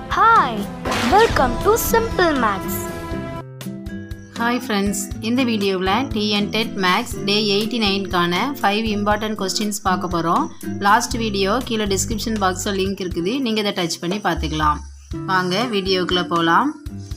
Hi, welcome to Simple Maths. Hi friends இந்த வீடியோவில் TN TET maths day eighty நைன்க்கான five important questions பார்க்க போகிறோம் லாஸ்ட் வீடியோ கீழே டிஸ்கிரிப்ஷன் பாக்ஸில் லிங்க் இருக்குது நீங்கள் இதை டச் பண்ணி பார்த்துக்கலாம் வாங்க வீடியோக்குள்ளே போகலாம்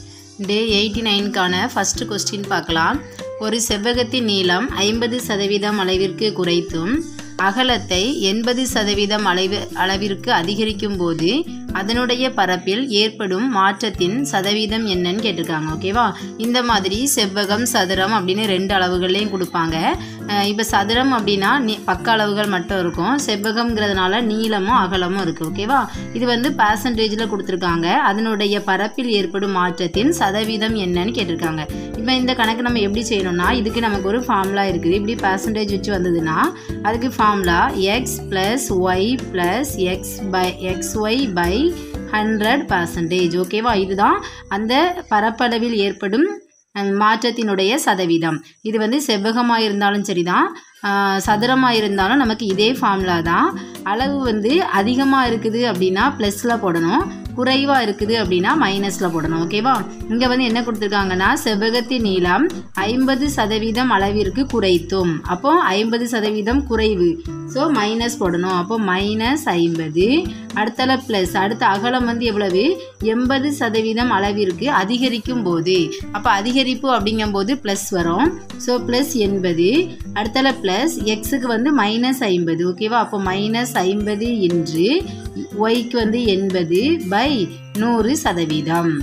டே எயிட்டி நைன்க்கான ஃபஸ்ட்டு கொஸ்டின் பார்க்கலாம் ஒரு செவ்வகத்தின் நீளம் ஐம்பது சதவீதம் அளவிற்கு குறைத்தும் அகலத்தை எண்பது சதவீதம் அளவு அளவிற்கு அதிகரிக்கும் போது அதனுடைய பரப்பில் ஏற்படும் மாற்றத்தின் சதவீதம் என்னன்னு கேட்டிருக்காங்க ஓகேவா இந்த மாதிரி செவ்வகம் சதுரம் அப்படின்னு ரெண்டு அளவுகள்லையும் கொடுப்பாங்க இப்போ சதுரம் அப்படின்னா நீ பக்க அளவுகள் மட்டும் இருக்கும் செவ்வகம்ங்கிறதுனால நீளமும் அகலமும் இருக்குது ஓகேவா இது வந்து பர்சன்டேஜில் கொடுத்துருக்காங்க அதனுடைய பரப்பில் ஏற்படும் மாற்றத்தின் சதவீதம் என்னன்னு கேட்டிருக்காங்க இப்போ இந்த கணக்கு நம்ம எப்படி செய்யணும்னா இதுக்கு நமக்கு ஒரு ஃபார்முலா இருக்குது இப்படி பர்சன்டேஜ் வச்சு வந்ததுன்னா அதுக்கு formula X plus Y plus X by X Y by hundred percentage ஓகேவா இதுதான் அந்த பரப்பளவில் ஏற்படும் அஹ், மாற்றத்தினுடைய சதவீதம் இது வந்து செவ்வகமாக இருந்தாலும் சரிதான் சதுரமாக இருந்தாலும் நமக்கு இதே ஃபார்முலா தான் அளவு வந்து அதிகமாக இருக்குது அப்படின்னா ப்ளஸில் போடணும் குறைவாக இருக்குது அப்படின்னா மைனஸில் போடணும் ஓகேவா இங்கே வந்து என்ன கொடுத்துருக்காங்கன்னா செவ்வகத்தின் நீளம் ஐம்பது சதவீதம் அளவிற்கு குறைத்தும் அப்போ ஐம்பது சதவீதம் குறைவு ஸோ மைனஸ் போடணும் அப்போ மைனஸ் ஐம்பது அடுத்தல ப்ளஸ் அடுத்த அகலம் வந்து எவ்வளவு எண்பது சதவீதம் அளவிற்கு அதிகரிக்கும் போது அப்போ அதிகரிப்பு அப்படிங்கும்போது ப்ளஸ் வரும் ஸோ ப்ளஸ் எண்பது அடுத்தல ப்ளஸ் எக்ஸுக்கு வந்து மைனஸ் ஐம்பது ஓகேவா அப்போ மைனஸ் ஐம்பது இன்று ஒய்க்கு வந்து எண்பது பை நூறு சதவீதம்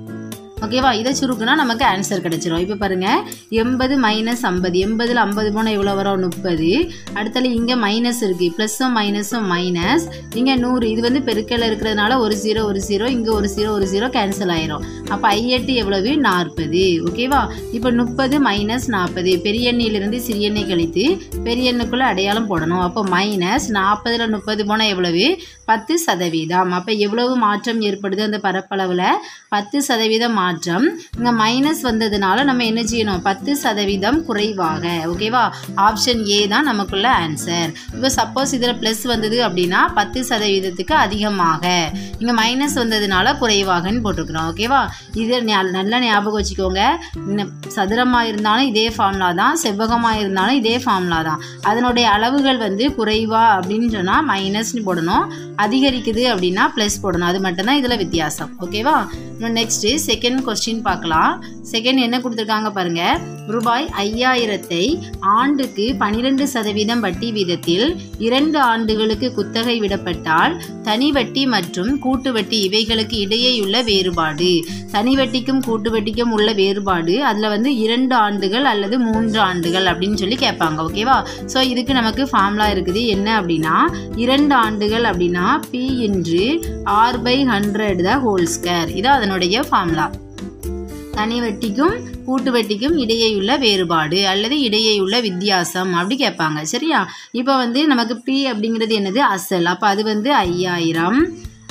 ஓகேவா இதை சுருக்குனா நமக்கு ஆன்சர் கிடைச்சிரும் இப்போ பாருங்கள் எண்பது மைனஸ் ஐம்பது எண்பதில் ஐம்பது போனால் எவ்வளோ வரும் முப்பது அடுத்தல இங்கே மைனஸ் இருக்குது ப்ளஸ்ஸும் மைனஸும் மைனஸ் இங்கே நூறு இது வந்து பெருக்கல் இருக்கிறதுனால ஒரு ஜீரோ ஒரு ஜீரோ இங்கே ஒரு ஜீரோ ஒரு ஜீரோ கேன்சல் ஆயிரும் அப்போ ஐஎட்டு எவ்வளவு நாற்பது ஓகேவா இப்போ முப்பது மைனஸ் நாற்பது பெரிய எண்ணிலிருந்து சிறிய எண்ணை கழித்து பெரிய எண்ணுக்குள்ளே அடையாளம் போடணும் அப்போ மைனஸ் நாற்பதில் முப்பது போனால் எவ்வளவு பத்து சதவீதம் அப்போ எவ்வளவு மாற்றம் ஏற்படுது அந்த பரப்பளவில் பத்து சதவீதம் மாற்றம் இங்கே மைனஸ் வந்ததுனால நம்ம என்ன செய்யணும் பத்து சதவீதம் குறைவாக ஓகேவா ஆப்ஷன் ஏ தான் நமக்குள்ள ஆன்சர் இப்போ சப்போஸ் இதில் ப்ளஸ் வந்தது அப்படின்னா பத்து சதவீதத்துக்கு அதிகமாக இங்கே மைனஸ் வந்ததுனால குறைவாகன்னு போட்டிருக்கிறோம் ஓகேவா இது ஞா- நல்லா ஞாபகம் வச்சுக்கோங்க இன்னும் சதுரமாக இருந்தாலும் இதே ஃபார்முலா தான் செவ்வகமாக இருந்தாலும் இதே ஃபார்முலா தான் அதனுடைய அளவுகள் வந்து குறைவா அப்படின்னு சொன்னால் மைனஸ்னு போடணும் அதிகரிக்குது அப்படின்னா ப்ளஸ் போடணும் அது மட்டும்தான் இதில் வித்தியாசம் ஓகேவா நெக்ஸ்ட்டு செகண்ட் கொஸ்டின் பார்க்கலாம் செகண்ட் என்ன கொடுத்துருக்காங்க பாருங்க ரூபாய் ஐயாயிரத்தை ஆண்டுக்கு பனிரெண்டு சதவீதம் வட்டி வீதத்தில் இரண்டு ஆண்டுகளுக்கு குத்தகை விடப்பட்டால் தனி வட்டி மற்றும் கூட்டு வட்டி இவைகளுக்கு இடையேயுள்ள வேறுபாடு தனி வட்டிக்கும் கூட்டு வட்டிக்கும் உள்ள வேறுபாடு அதில் வந்து இரண்டு ஆண்டுகள் அல்லது மூன்று ஆண்டுகள் அப்படின்னு சொல்லி கேட்பாங்க ஓகேவா ஸோ இதுக்கு நமக்கு ஃபார்முலா இருக்குது என்ன அப்படின்னா இரண்டு ஆண்டுகள் அப்படின்னா P into R by hundred the whole square இது அதனுடைய ஃபார்முலா தனி வட்டிக்கும் கூட்டு வட்டிக்கும் இடையேயுள்ள வேறுபாடு அல்லது இடையேயுள்ள வித்தியாசம் அப்படி கேட்பாங்க சரியா இப்போ வந்து நமக்கு பி அப்படிங்கிறது என்னது அசல் அப்போ அது வந்து ஐயாயிரம்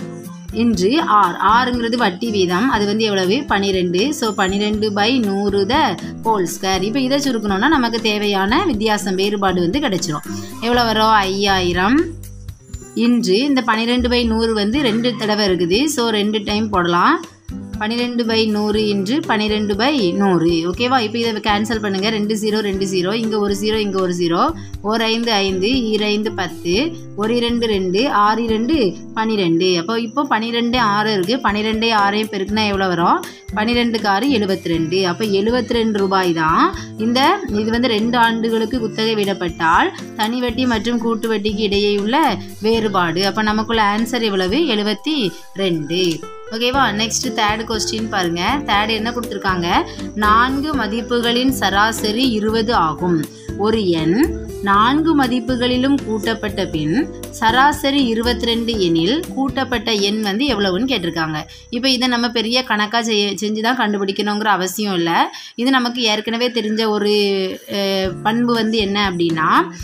இன்று ஆர் ஆறுங்கிறது வட்டி வீதம் அது வந்து எவ்வளவு பன்னிரெண்டு ஸோ பன்னிரெண்டு பை நூறு த ஹோல் ஸ்கொயர் இப்போ இதை சுருக்கணும்னா நமக்கு தேவையான வித்தியாசம் வேறுபாடு வந்து கிடைச்சிரும் எவ்வளோ வரும் ஐயாயிரம் இன்று இந்த பன்னிரெண்டு பை நூறு வந்து ரெண்டு தடவை இருக்குது ஸோ ரெண்டு டைம் போடலாம் பன்னிரெண்டு பை நூறு இன்று பன்னிரெண்டு பை நூறு ஓகேவா இப்போ இதை கேன்சல் பண்ணுங்கள் ரெண்டு ஜீரோ ரெண்டு ஜீரோ இங்கே ஒரு ஜீரோ இங்கே ஒரு ஜீரோ ஒரு ஐந்து ஐந்து ஈரைந்து பத்து ஒரு இரண்டு ரெண்டு ஆறு இரண்டு பன்னிரெண்டு அப்போ இப்போ பன்னிரெண்டு ஆறு இருக்குது பன்னிரெண்டு ஆறையும் பெருக்குனா எவ்வளோ வரும் பன்னிரெண்டுக்கு ஆறு எழுபத்தி ரெண்டு அப்போ எழுபத்தி ரெண்டு ரூபாய் தான் இந்த இது வந்து ரெண்டு ஆண்டுகளுக்கு குத்தகை விடப்பட்டால் தனி வட்டி மற்றும் கூட்டு வட்டிக்கு இடையே உள்ள வேறுபாடு அப்போ நமக்குள்ள ஆன்சர் எவ்வளவு எழுபத்தி ரெண்டு ஓகேவா நெக்ஸ்ட் தேர்ட் கொஸ்டின் பாருங்க தேர்ட் என்ன கொடுத்துருக்காங்க நான்கு மதிப்புகளின் சராசரி இருபது ஆகும் ஒரு எண் நான்கு மதிப்புகளிலும் கூட்டப்பட்ட பின் சராசரி இருபத்தி ரெண்டு எண்ணில் கூட்டப்பட்ட எண் வந்து எவ்வளவுன்னு கேட்டிருக்காங்க இப்போ இதை நம்ம பெரிய கணக்காக செய்ய செஞ்சு தான் கண்டுபிடிக்கணுங்கிற அவசியம் இல்லை இது நமக்கு ஏற்கனவே தெரிஞ்ச ஒரு அஹ், பண்பு வந்து என்ன அப்படின்னா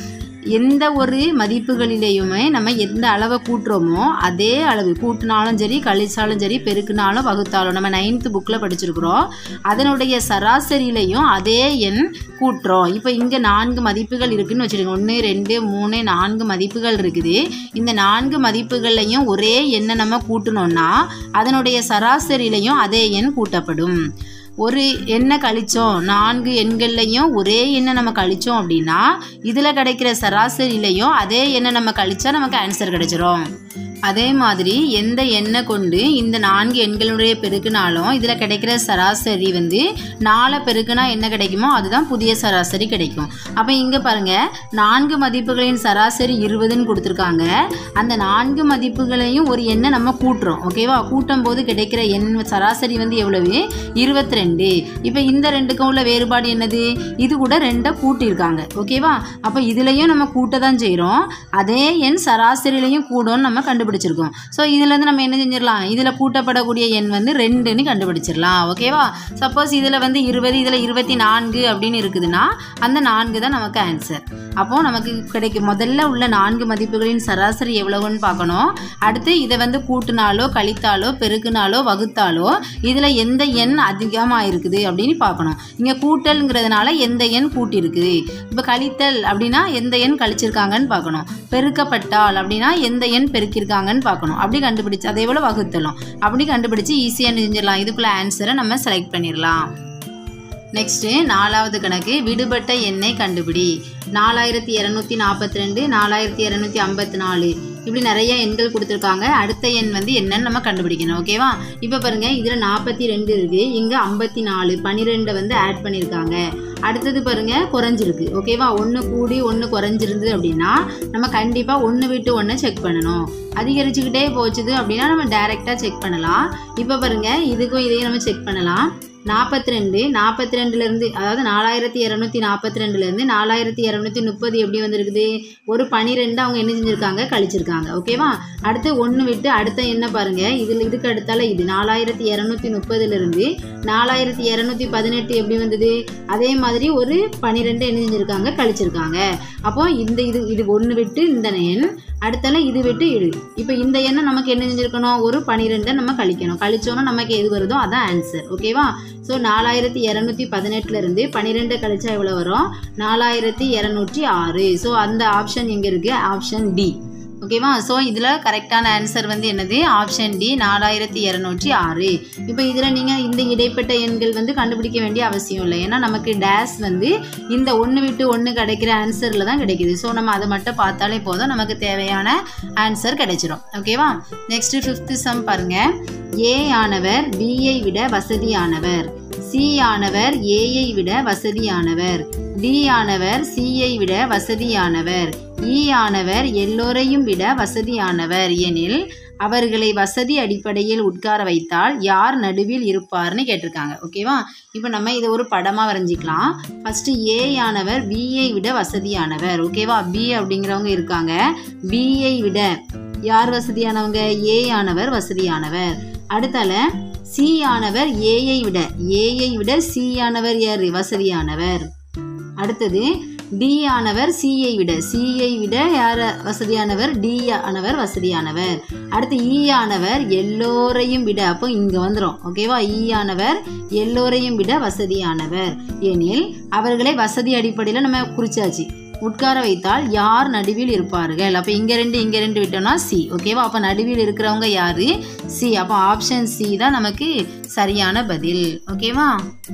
எந்த ஒரு மதிப்புகளிலேயுமே நம்ம எந்த அளவை கூட்டுறோமோ அதே அளவு கூட்டினாலும் சரி கழிச்சாலும் சரி பெருக்குனாலும் வகுத்தாலும் நம்ம நைன்த்து புக்கில் படிச்சிருக்கிறோம் அதனுடைய சராசரியிலையும் அதே எண் கூட்டுறோம் இப்போ இங்கே நான்கு மதிப்புகள் இருக்குன்னு வச்சுருங்க ஒன்று ரெண்டு மூணு நான்கு மதிப்புகள் இருக்குது இந்த நான்கு மதிப்புகள்லையும் ஒரே எண்ணை நம்ம கூட்டணும்னா அதனுடைய சராசரியிலையும் அதே எண் கூட்டப்படும் ஒரு எண்ணை கழிச்சோம் நான்கு எண்கள்லையும் ஒரே எண்ணை நம்ம கழிச்சோம் அப்படின்னா இதில் கிடைக்கிற சராசரியிலையும் அதே எண்ணை நம்ம கழிச்சா நமக்கு ஆன்சர் கிடைச்சிரும் அதே மாதிரி எந்த எண்ணை கொண்டு இந்த நான்கு எண்களுடைய பெருக்குனாலும் இதில் கிடைக்கிற சராசரி வந்து நாலை பெருக்குனா என்ன கிடைக்குமோ அதுதான் புதிய சராசரி கிடைக்கும் அப்போ இங்கே பாருங்கள் நான்கு மதிப்புகளின் சராசரி இருபதுன்னு கொடுத்துருக்காங்க அந்த நான்கு மதிப்புகளையும் ஒரு எண்ணை நம்ம கூட்டுறோம் ஓகேவா கூட்டும் போது கிடைக்கிற எண் சராசரி வந்து எவ்வளவு இருபத்தி ரெண்டு இப்போ இந்த ரெண்டுக்கும் உள்ள வேறுபாடு என்னது இது கூட ரெண்டை கூட்டியிருக்காங்க ஓகேவா அப்போ இதுலேயும் நம்ம கூட்ட தான் செய்கிறோம் அதே எண் சராசரியிலையும் கூடும்னு நம்ம கண்டுபிடிச்சிருக்கோம் ஸோ இதுலேருந்து நம்ம என்ன செஞ்சிடலாம் இதில் கூட்டப்படக்கூடிய எண் வந்து ரெண்டுன்னு கண்டுபிடிச்சிடலாம் ஓகேவா சப்போஸ் இதில் வந்து இருபது இதில் இருபத்தி நான்கு அப்படின்னு இருக்குதுன்னா அந்த நான்கு தான் நமக்கு ஆன்சர் அப்போது நமக்கு கிடைக்கும் முதல்ல உள்ள நான்கு மதிப்புகளின் சராசரி எவ்வளவுன்னு பார்க்கணும் அடுத்து இதை வந்து கூட்டினாலோ கழித்தாலோ பெருக்குனாலோ வகுத்தாலோ இதில் எந்த எண் அதிகமாக இருக்குது அப்படின்னு பார்க்கணும் இங்கே கூட்டல்ங்கிறதுனால எந்த எண் கூட்டியிருக்குது இப்போ கழித்தல் அப்படின்னா எந்த எண் கழிச்சிருக்காங்கன்னு பார்க்கணும் பெருக்கப்பட்டால் அப்படின்னா எந்த எண் பெருக்கியிருக்காங்கன்னு பார்க்கணும் அப்படி கண்டுபிடிச்சு அதே போல் வகுத்தலும் அப்படி கண்டுபிடிச்சு ஈஸியாக செஞ்சிடலாம் இதுக்குள்ள ஆன்சரை நம்ம செலக்ட் பண்ணிடலாம் நெக்ஸ்ட்டு நாலாவது கணக்கு விடுபட்ட எண்ணை கண்டுபிடி நாலாயிரத்தி இரநூத்தி நாற்பத்தி ரெண்டு நாலாயிரத்தி இரநூத்தி ஐம்பத்தி நாலு இப்படி நிறைய எண்கள் கொடுத்துருக்காங்க அடுத்த எண் வந்து என்னன்னு நம்ம கண்டுபிடிக்கணும் ஓகேவா இப்போ பாருங்க இதில் நாற்பத்தி ரெண்டு இருக்கு இங்கே ஐம்பத்தி நாலு பன்னிரெண்டை வந்து ஆட் பண்ணியிருக்காங்க அடுத்தது பாருங்க குறைஞ்சிருக்கு ஓகேவா ஒன்று கூடி ஒன்று குறைஞ்சிருந்து அப்படின்னா நம்ம கண்டிப்பாக ஒன்று விட்டு ஒன்று செக் பண்ணணும் அதிகரிச்சுக்கிட்டே போச்சுது அப்படின்னா நம்ம டைரெக்டாக செக் பண்ணலாம் இப்போ பாருங்க இதுக்கும் இதையும் நம்ம செக் பண்ணலாம் நாற்பத்தி ரெண்டு நாற்பத்தி ரெண்டுலேருந்து அதாவது நாலாயிரத்தி இரநூத்தி நாற்பத்தி ரெண்டுலேருந்து நாலாயிரத்தி இரநூத்தி முப்பது எப்படி வந்திருக்குது ஒரு பனிரெண்டு அவங்க என்ன செஞ்சுருக்காங்க கழிச்சிருக்காங்க ஓகேவா அடுத்து ஒன்று விட்டு அடுத்த என்ன பாருங்கள் இதில் இதுக்கு அடுத்தால இது நாலாயிரத்தி இரநூத்தி முப்பதுலேருந்து நாலாயிரத்தி இரநூத்தி பதினெட்டு எப்படி வந்தது அதே மாதிரி ஒரு பனிரெண்டு என்ன செஞ்சுருக்காங்க கழிச்சிருக்காங்க அப்போ இந்த இது இது ஒன்று விட்டு இந்த எண் அடுத்தால இது விட்டு இடு இப்போ இந்த எண்ணை நமக்கு என்ன செஞ்சுருக்கணும் ஒரு பனிரெண்டை நம்ம கழிக்கணும் கழிச்சோன்னா நமக்கு எது வருதோ அதான் ஆன்சர் ஓகேவா ஸோ நாலாயிரத்தி இரநூத்தி பதினெட்டுலேருந்து பன்னிரெண்டு கழிச்சா எவ்வளோ வரும் நாலாயிரத்தி இரநூற்றி ஆறு ஸோ அந்த ஆப்ஷன் எங்கே இருக்குது ஆப்ஷன் டி ஓகேவா ஸோ இதில் கரெக்டான ஆன்சர் வந்து என்னது ஆப்ஷன் டி நாலாயிரத்தி இரநூற்றி ஆறு இப்போ இதில் நீங்கள் இந்த இடைப்பட்ட எண்கள் வந்து கண்டுபிடிக்க வேண்டிய அவசியம் இல்லை ஏன்னா நமக்கு டேஸ் வந்து இந்த ஒன்று விட்டு ஒன்று கிடைக்கிற ஆன்சரில் தான் கிடைக்குது ஸோ நம்ம அதை மட்டும் பார்த்தாலே போதும் நமக்கு தேவையான ஆன்சர் கிடைச்சிரும் ஓகேவா நெக்ஸ்ட் ஃபிஃப்த்து சம் பாருங்கள் ஏ ஆனவர் பியை விட வசதியானவர் சி ஆனவர் ஏயை விட வசதியானவர் டி ஆனவர் சியை விட வசதியானவர் இ ஆனவர் எல்லோரையும் விட வசதியானவர் எனில் அவர்களை வசதி அடிப்படையில் உட்கார வைத்தால் யார் நடுவில் இருப்பார்னு கேட்டிருக்காங்க ஓகேவா இப்போ நம்ம இதை ஒரு படமாக வரைஞ்சிக்கலாம் ஃபஸ்ட்டு ஏ ஆனவர் பியை விட வசதியானவர் ஓகேவா பி அப்படிங்கிறவங்க இருக்காங்க பியை விட யார் வசதியானவங்க ஏ ஆனவர் வசதியானவர் அடுத்தால சி ஆனவர் ஏயை விட ஏயை விட சி ஆனவர் யார் வசதியானவர் அடுத்தது டி ஆனவர் சியை விட சியை விட யார் வசதியானவர் டி ஆனவர் வசதியானவர் அடுத்து இ ஆனவர் எல்லோரையும் விட அப்போ இங்கே வந்துடும் ஓகேவா இ ஆனவர் எல்லோரையும் விட வசதியானவர் எனில் அவர்களை வசதி அடிப்படையில் நம்ம குறிச்சாச்சு உட்கார வைத்தால் யார் நடுவில் இருப்பார்கள் அப்போ இங்கே ரெண்டு இங்கே ரெண்டு விட்டோம்னா சி ஓகேவா அப்போ நடுவில் இருக்கிறவங்க யார் சி அப்போ ஆப்ஷன் சி தான் நமக்கு சரியான பதில் ஓகேவா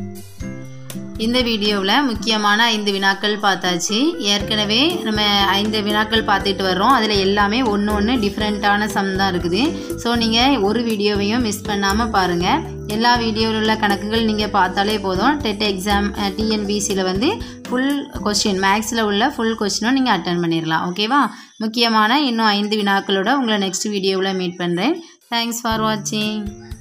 இந்த வீடியோவில் முக்கியமான ஐந்து வினாக்கள் பார்த்தாச்சு ஏற்கனவே நம்ம ஐந்து வினாக்கள் பார்த்துட்டு வர்றோம் அதில் எல்லாமே ஒன்று ஒன்று டிஃப்ரெண்ட்டான சம் தான் இருக்குது ஸோ நீங்கள் ஒரு வீடியோவையும் மிஸ் பண்ணாமல் பாருங்கள் எல்லா வீடியோவில் உள்ள கணக்குகள் நீங்கள் பார்த்தாலே போதும் டெட் எக்ஸாம் டிஎன்பிசியில் வந்து ஃபுல் கொஸ்டின் மேக்ஸில் உள்ள ஃபுல் கொஸ்டினும் நீங்கள் அட்டன் பண்ணிடலாம் ஓகேவா முக்கியமான இன்னும் ஐந்து வினாக்களோட உங்களை நெக்ஸ்ட் வீடியோவில் மீட் பண்ணுறேன் தேங்க்ஸ் ஃபார் வாட்சிங்